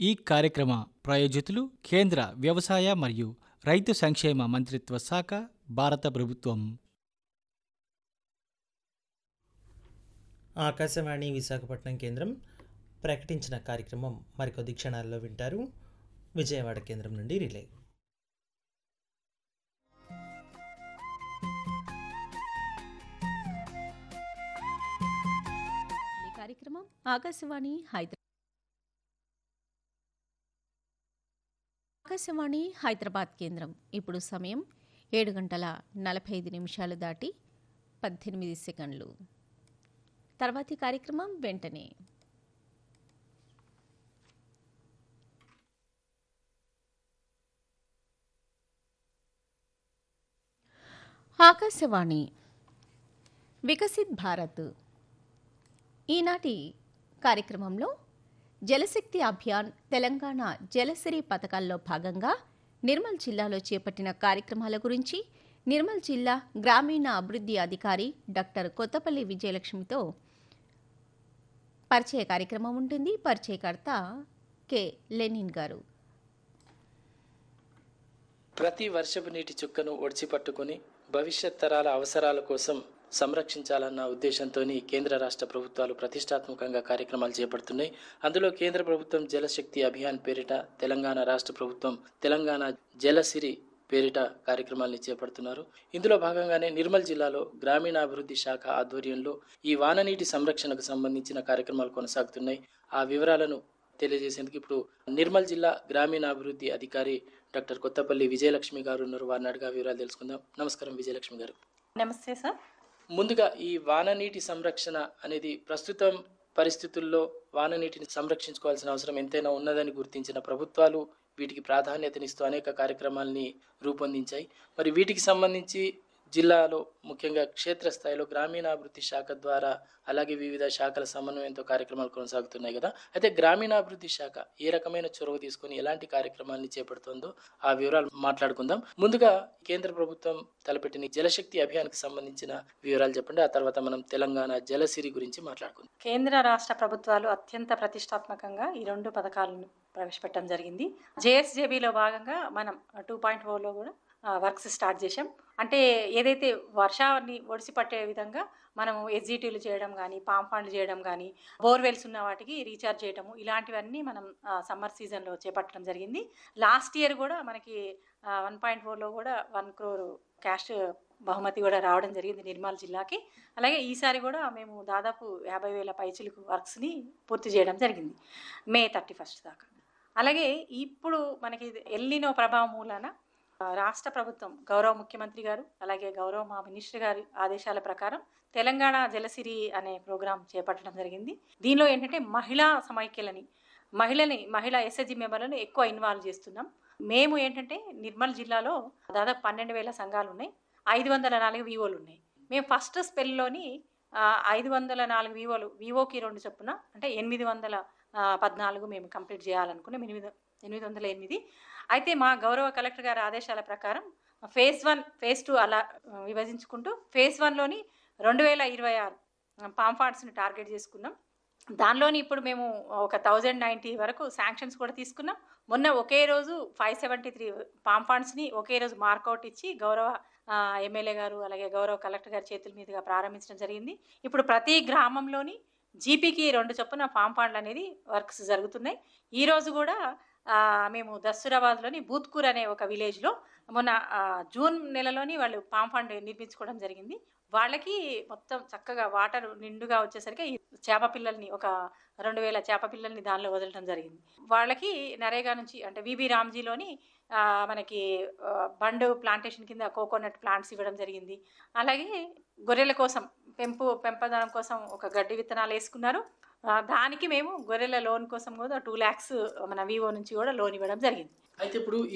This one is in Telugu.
ఈ కార్యక్రమ ప్రాయోజితులు కేంద్ర వ్యవసాయ మరియు రైతు సంక్షేమ మంత్రిత్వ శాఖ భారత ప్రభుత్వం ఆకాశవాణి విశాఖపట్నం కేంద్రం ప్రకటించిన కార్యక్రమం మరికొద్ది క్షణాల్లో వింటారు విజయవాడ కేంద్రం నుండి రిలే ఈ కార్యక్రమం ఆకాశవాణి హైదరాబాద్ ఆకాశవాణి హైదరాబాద్ కేంద్రం ఇప్పుడు సమయం ఏడు గంటల నలభై ఐదు నిమిషాలు దాటి పద్దెనిమిది సెకండ్లు తర్వాతి కార్యక్రమం వెంటనే ఆకాశవాణి వికసిత్ భారత్ ఈనాటి కార్యక్రమంలో జలశక్తి అభియాన్ తెలంగాణ జలసిరి పథకాల్లో భాగంగా నిర్మల్ జిల్లాలో చేపట్టిన కార్యక్రమాల గురించి నిర్మల్ జిల్లా గ్రామీణ అభివృద్ధి అధికారి డాక్టర్ కొత్తపల్లి విజయలక్ష్మితో పరిచయ కార్యక్రమం ఉంటుంది పరిచయకర్త కె లెనిన్ గారు ప్రతి వర్షపు నీటి చుక్కను ఒడిచి పట్టుకుని భవిష్యత్ తరాల అవసరాల కోసం సంరక్షించాలన్న ఉద్దేశంతో కేంద్ర రాష్ట్ర ప్రభుత్వాలు ప్రతిష్టాత్మకంగా కార్యక్రమాలు చేపడుతున్నాయి అందులో కేంద్ర ప్రభుత్వం జలశక్తి అభియాన్ పేరిట తెలంగాణ రాష్ట్ర ప్రభుత్వం తెలంగాణ జలసిరి పేరిట కార్యక్రమాల్ని చేపడుతున్నారు ఇందులో భాగంగానే నిర్మల్ జిల్లాలో గ్రామీణాభివృద్ధి శాఖ ఆధ్వర్యంలో ఈ వాననీటి సంరక్షణకు సంబంధించిన కార్యక్రమాలు కొనసాగుతున్నాయి ఆ వివరాలను తెలియజేసేందుకు ఇప్పుడు నిర్మల్ జిల్లా గ్రామీణాభివృద్ధి అధికారి డాక్టర్ కొత్తపల్లి విజయలక్ష్మి గారు ఉన్నారు వారిని అడిగా వివరాలు తెలుసుకుందాం నమస్కారం విజయలక్ష్మి గారు నమస్తే సార్ ముందుగా ఈ వాననీటి సంరక్షణ అనేది ప్రస్తుతం పరిస్థితుల్లో వాననీటిని సంరక్షించుకోవాల్సిన అవసరం ఎంతైనా ఉన్నదని గుర్తించిన ప్రభుత్వాలు వీటికి ప్రాధాన్యతనిస్తూ అనేక కార్యక్రమాల్ని రూపొందించాయి మరి వీటికి సంబంధించి జిల్లాలో ముఖ్యంగా క్షేత్రస్థాయిలో గ్రామీణాభివృద్ధి శాఖ ద్వారా అలాగే వివిధ శాఖల సమన్వయంతో కార్యక్రమాలు కొనసాగుతున్నాయి కదా అయితే గ్రామీణాభివృద్ధి శాఖ ఏ రకమైన చొరవ తీసుకొని ఎలాంటి కార్యక్రమాల్ని చేపడుతుందో ఆ వివరాలు మాట్లాడుకుందాం ముందుగా కేంద్ర ప్రభుత్వం తలపెట్టిన ఈ జలశక్తి అభియాన్కి సంబంధించిన వివరాలు చెప్పండి ఆ తర్వాత మనం తెలంగాణ జలసిరి గురించి మాట్లాడుకుందాం కేంద్ర రాష్ట్ర ప్రభుత్వాలు అత్యంత ప్రతిష్టాత్మకంగా ఈ రెండు పథకాలను ప్రవేశపెట్టడం జరిగింది జేఎస్జేబీలో భాగంగా మనం టూ పాయింట్ ఫోర్లో కూడా వర్క్స్ స్టార్ట్ చేసాం అంటే ఏదైతే వర్షాన్ని ఒడిసి పట్టే విధంగా మనము ఎస్జిటీలు చేయడం కానీ పాంపాండ్లు చేయడం కానీ బోర్వెల్స్ ఉన్న వాటికి రీఛార్జ్ చేయడము ఇలాంటివన్నీ మనం సమ్మర్ సీజన్లో చేపట్టడం జరిగింది లాస్ట్ ఇయర్ కూడా మనకి వన్ పాయింట్ ఫోర్లో కూడా వన్ క్రోర్ క్యాష్ బహుమతి కూడా రావడం జరిగింది నిర్మల్ జిల్లాకి అలాగే ఈసారి కూడా మేము దాదాపు యాభై వేల పైచిలకు వర్క్స్ని పూర్తి చేయడం జరిగింది మే థర్టీ ఫస్ట్ దాకా అలాగే ఇప్పుడు మనకి ఎల్లినో ప్రభావం మూలాన రాష్ట్ర ప్రభుత్వం గౌరవ ముఖ్యమంత్రి గారు అలాగే గౌరవ మా మినిస్టర్ గారి ఆదేశాల ప్రకారం తెలంగాణ జలసిరి అనే ప్రోగ్రాం చేపట్టడం జరిగింది దీనిలో ఏంటంటే మహిళా సమైక్యలని మహిళని మహిళా ఎస్ఎస్జి మెంబర్లను ఎక్కువ ఇన్వాల్వ్ చేస్తున్నాం మేము ఏంటంటే నిర్మల్ జిల్లాలో దాదాపు పన్నెండు వేల సంఘాలు ఉన్నాయి ఐదు వందల నాలుగు వివోలు ఉన్నాయి మేము ఫస్ట్ స్పెల్లోని ఐదు వందల నాలుగు వివోలు వివోకి రెండు చొప్పున అంటే ఎనిమిది వందల పద్నాలుగు మేము కంప్లీట్ చేయాలనుకున్నాం ఎనిమిది ఎనిమిది వందల ఎనిమిది అయితే మా గౌరవ కలెక్టర్ గారి ఆదేశాల ప్రకారం ఫేజ్ వన్ ఫేజ్ టూ అలా విభజించుకుంటూ ఫేజ్ వన్లోని రెండు వేల ఇరవై ఆరు పాంఫార్డ్స్ని టార్గెట్ చేసుకున్నాం దానిలోని ఇప్పుడు మేము ఒక థౌజండ్ నైంటీ వరకు శాంక్షన్స్ కూడా తీసుకున్నాం మొన్న ఒకే రోజు ఫైవ్ సెవెంటీ త్రీ పాంఫాండ్స్ని ఒకే రోజు మార్కౌట్ ఇచ్చి గౌరవ ఎమ్మెల్యే గారు అలాగే గౌరవ కలెక్టర్ గారి చేతుల మీదుగా ప్రారంభించడం జరిగింది ఇప్పుడు ప్రతి గ్రామంలోని జీపీకి రెండు చొప్పున పాంపాండ్లు అనేది వర్క్స్ జరుగుతున్నాయి ఈరోజు కూడా మేము దస్తురాబాద్లోని బూత్కూర్ అనే ఒక విలేజ్లో మొన్న జూన్ నెలలోని వాళ్ళు పాంఫాండ్ నిర్మించుకోవడం జరిగింది వాళ్ళకి మొత్తం చక్కగా వాటర్ నిండుగా వచ్చేసరికి చేప పిల్లల్ని ఒక రెండు వేల చేప పిల్లల్ని దానిలో వదలడం జరిగింది వాళ్ళకి నరేగా నుంచి అంటే విబి రామ్జీలోని మనకి బండ్ ప్లాంటేషన్ కింద కోకోనట్ ప్లాంట్స్ ఇవ్వడం జరిగింది అలాగే గొర్రెల కోసం పెంపు పెంపదనం కోసం ఒక గడ్డి విత్తనాలు వేసుకున్నారు దానికి మేము గొర్రెల లోన్ కోసం కూడా టూ ల్యాక్స్ మన వివో నుంచి కూడా లోన్ ఇవ్వడం జరిగింది అయితే ఇప్పుడు